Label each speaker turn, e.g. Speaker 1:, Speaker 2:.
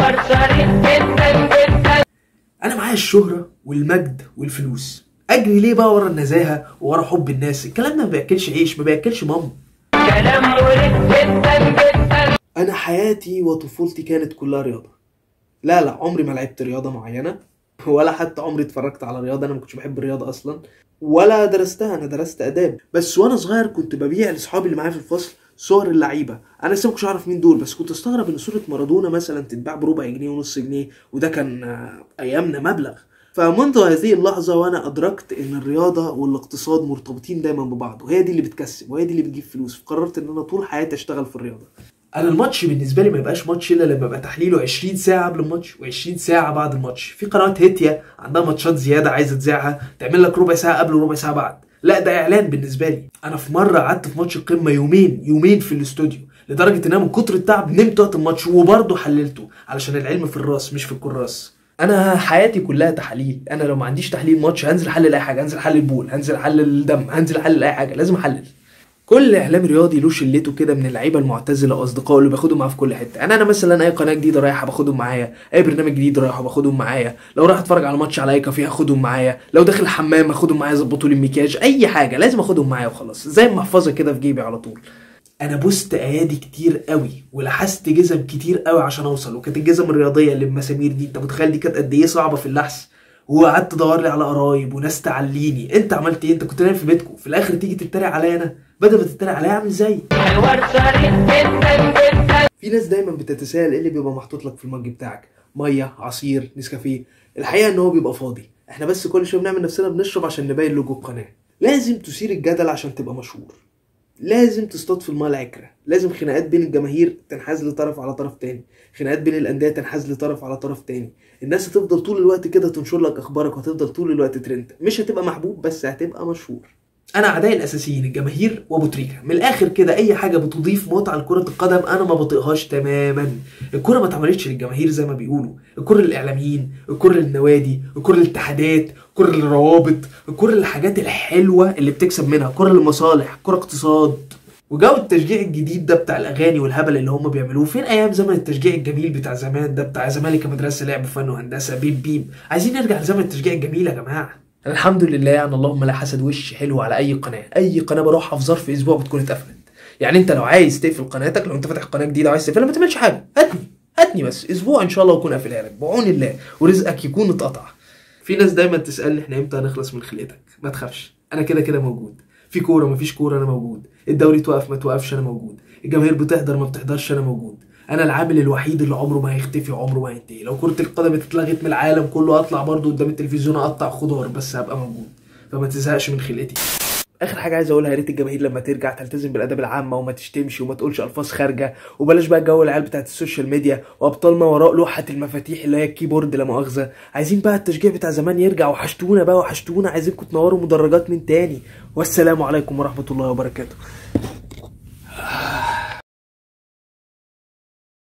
Speaker 1: حوار صريح جدا جدا
Speaker 2: انا معايا الشهرة والمجد والفلوس اجري ليه بقى ورا النزاهة وورا حب الناس الكلام ده ما بياكلش عيش ما بياكلش مام
Speaker 1: كلام مريح جدا جدا
Speaker 2: انا حياتي وطفولتي كانت كلها رياضه لا لا عمري ما لعبت رياضه معينه ولا حتى عمري اتفرجت على رياضه انا ما كنتش بحب الرياضه اصلا ولا درستها انا درست اداب بس وانا صغير كنت ببيع لاصحابي اللي معايا في الفصل صور اللعيبه انا لسه ما كنتش اعرف مين دول بس كنت استغرب ان صوره مارادونا مثلا تتباع بربع جنيه ونص جنيه وده كان آه، ايامنا مبلغ فمنذ هذه اللحظة وأنا أدركت إن الرياضة والاقتصاد مرتبطين دايما ببعض وهي دي اللي بتكسب وهي دي اللي بتجيب فلوس فقررت إن أنا طول حياتي أشتغل في الرياضة انا الماتش بالنسبه لي ما يبقاش ماتش الا لما يبقى تحليله 20 ساعه قبل الماتش و20 ساعه بعد الماتش في قنوات هيتيا عندها ماتشات زياده عايزه تذاعها تعمل لك ربع ساعه قبل وربع ساعه بعد لا ده اعلان بالنسبه لي انا في مره قعدت في ماتش القمه يومين يومين في الاستوديو لدرجه ان انا من كتر التعب نمت وقت الماتش وبرضه حللته علشان العلم في الراس مش في الكراس انا حياتي كلها تحاليل انا لو ما عنديش تحليل ماتش هنزل احلل اي حاجه هنزل احلل بول هنزل احلل الدم هنزل احلل اي حاجه لازم احلل كل اعلامي رياضي له شلته كده من اللعيبه المعتزله واصدقائه اللي باخدهم معاه في كل حته انا انا مثلا اي قناه جديده رايحه باخدهم معايا اي برنامج جديد رايحه باخدهم معايا لو رايح اتفرج على ماتش على اي كافيه هاخدهم معايا لو داخل الحمام هاخدهم معايا يظبطوا لي المكياج اي حاجه لازم اخدهم معايا وخلاص زي المحفظه كده في جيبي على طول انا بوست ايادي كتير قوي ولحست جزم كتير قوي عشان اوصل وكانت الجزم الرياضيه اللي بمسامير دي انت متخيل دي كانت قد ايه صعبه في اللحس وقعدت ادور لي على قرايب وناس تعليني انت عملت ايه انت كنت نايم في بيتكم في الاخر تيجي تتريق عليا انا بدل ما تتريق عليا اعمل زي
Speaker 1: حوار صريح جدا جدا
Speaker 2: في ناس دايما بتتساءل ايه اللي بيبقى محطوط لك في المج بتاعك ميه عصير نسكافيه الحقيقه ان هو بيبقى فاضي احنا بس كل شويه بنعمل نفسنا بنشرب عشان نبين لوجو القناه لازم تثير الجدل عشان تبقى مشهور لازم تصطاد في الماء العكرة لازم خناقات بين الجماهير تنحاز لطرف على طرف تاني خناقات بين الأندية تنحاز لطرف على طرف تاني الناس هتفضل طول الوقت كده تنشر لك أخبارك وهتفضل طول الوقت ترند مش هتبقى محبوب بس هتبقى مشهور انا اعدائي الاساسيين الجماهير وابو تريكه من الاخر كده اي حاجه بتضيف متعه لكره القدم انا ما بطيقهاش تماما الكره ما اتعملتش للجماهير زي ما بيقولوا الكره للاعلاميين الكره للنوادي الكره للاتحادات الكره للروابط الكره للحاجات الحلوه اللي بتكسب منها الكره للمصالح الكره اقتصاد وجو التشجيع الجديد ده بتاع الاغاني والهبل اللي هم بيعملوه فين ايام زمن التشجيع الجميل بتاع زمان ده بتاع زمالك مدرسه لعب فن وهندسه بيب بيب عايزين نرجع لزمن التشجيع الجميل يا جماعه الحمد لله يعني اللهم لا حسد وش حلو على اي قناه اي قناه بروحها في ظرف اسبوع بتكون اتقفلت يعني انت لو عايز تقفل قناتك لو انت فاتح قناه جديده وعايز تقفلها ما تعملش حاجه هاتني هاتني بس اسبوع ان شاء الله اكون قافلها لك بعون الله ورزقك يكون اتقطع في ناس دايما تسالني احنا امتى هنخلص من خلقتك ما تخافش انا كده كده موجود في كوره مفيش كوره انا موجود الدوري توقف ما توقفش انا موجود الجماهير بتحضر ما بتحضرش انا موجود انا العامل الوحيد اللي عمره ما هيختفي وعمره ما هينتهي لو كره القدم اتلغت من العالم كله اطلع برضه قدام التلفزيون اقطع خضار بس هبقى موجود فما تزهقش من خلقتي اخر حاجه عايز اقولها يا ريت الجماهير لما ترجع تلتزم بالاداب العامه وما تشتمش وما تقولش الفاظ خارجه وبلاش بقى جو العيال بتاعت السوشيال ميديا وابطال ما وراء لوحه المفاتيح اللي هي الكيبورد لا مؤاخذه عايزين بقى التشجيع بتاع زمان يرجع وحشتونا بقى وحشتونا عايزينكم تنوروا مدرجات من تاني والسلام عليكم ورحمه الله وبركاته